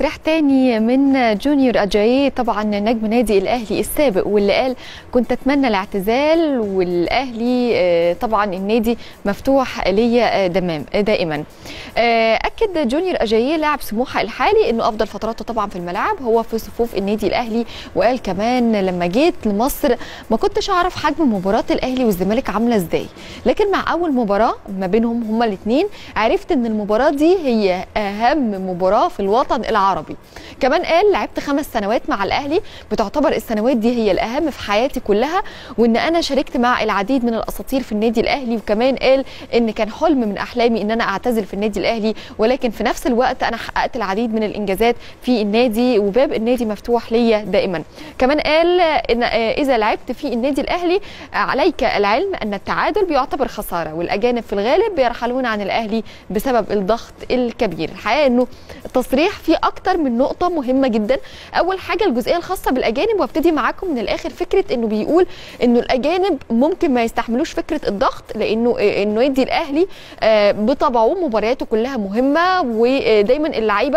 تصريح تاني من جونيور اجاي طبعا نجم نادي الاهلي السابق واللي قال كنت اتمنى الاعتزال والاهلي آه، طبعا النادي مفتوح ليا دمام دائما آه، اكد جونيور اجاي لاعب سموحه الحالي انه افضل فتراته طبعا في الملاعب هو في صفوف النادي الاهلي وقال كمان لما جيت لمصر ما كنتش اعرف حجم مباراه الاهلي والزمالك عامله ازاي لكن مع اول مباراه ما بينهم هما الاثنين عرفت ان المباراه دي هي اهم مباراه في الوطن العربي كمان قال لعبت خمس سنوات مع الاهلي بتعتبر السنوات دي هي الاهم في حياتي كلها وان انا شاركت مع العديد من الاساطير في النادي الاهلي وكمان قال ان كان حلم من احلامي ان انا اعتزل في النادي الاهلي ولكن في نفس الوقت انا حققت العديد من الانجازات في النادي وباب النادي مفتوح ليا دائما كمان قال ان اذا لعبت في النادي الاهلي عليك العلم ان التعادل بيعتبر خساره والاجانب في الغالب بيرحلون عن الاهلي بسبب الضغط الكبير الحقيقه انه التصريح فيه اكتر من نقطه مهمه جدا اول حاجه الجزئيه الخاصه بالاجانب وابتدي معاكم من الاخر فكره انه بيقول انه الاجانب ممكن ما يستحملوش فكره الضغط لانه انه يدي الاهلي آه، بطبعه مبارياته كلها مهمه ودايما اللعيبه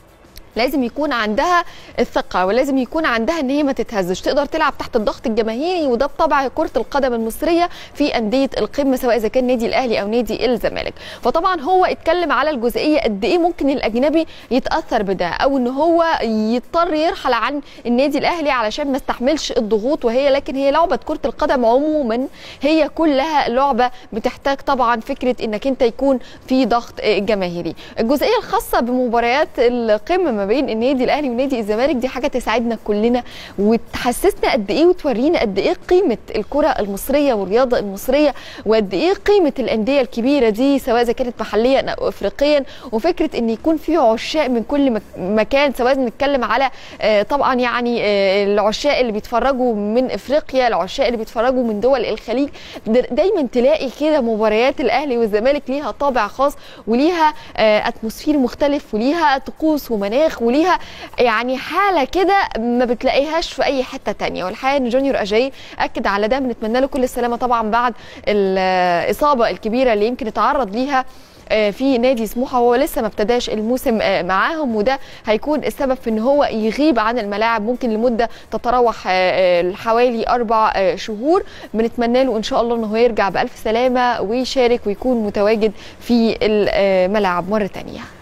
لازم يكون عندها الثقه ولازم يكون عندها ان هي ما تتهزش تقدر تلعب تحت الضغط الجماهيري وده بطبع كره القدم المصريه في انديه القمه سواء اذا كان نادي الاهلي او نادي الزمالك فطبعا هو اتكلم على الجزئيه قد ايه ممكن الاجنبي يتاثر بده او ان هو يضطر يرحل عن النادي الاهلي علشان ما استحملش الضغوط وهي لكن هي لعبه كره القدم عموما هي كلها لعبه بتحتاج طبعا فكره انك انت يكون في ضغط جماهيري الجزئيه الخاصه بمباريات القمه ما بين النادي الاهلي ونادي الزمالك دي حاجه تساعدنا كلنا وتحسسنا قد ايه وتورينا قد ايه قيمه الكره المصريه والرياضه المصريه وقد ايه قيمه الانديه الكبيره دي سواء اذا كانت محليا او افريقيا وفكره ان يكون في عشاق من كل مك- مكان سواء نتكلم على آه، طبعا يعني آه، العشاق اللي بيتفرجوا من افريقيا العشاق اللي بيتفرجوا من دول الخليج د- دايما تلاقي كده مباريات الاهلي والزمالك ليها طابع خاص وليها آه، اتموسفير مختلف وليها طقوس ومناخ وليها يعني حاله كده ما بتلاقيهاش في اي حته تانية والحقيقه ان جونيور اجاي اكد على ده بنتمنى له كل السلامه طبعا بعد الاصابه الكبيره اللي يمكن اتعرض ليها آه، في نادي سموحه وهو لسه ما ابتداش الموسم آه، معاهم وده هيكون السبب في ان هو يغيب عن الملاعب ممكن لمده تتراوح آه، آه، حوالي اربع آه، شهور بنتمنى له ان شاء الله ان هو يرجع بالف سلامه ويشارك ويكون متواجد في الملاعب مره ثانيه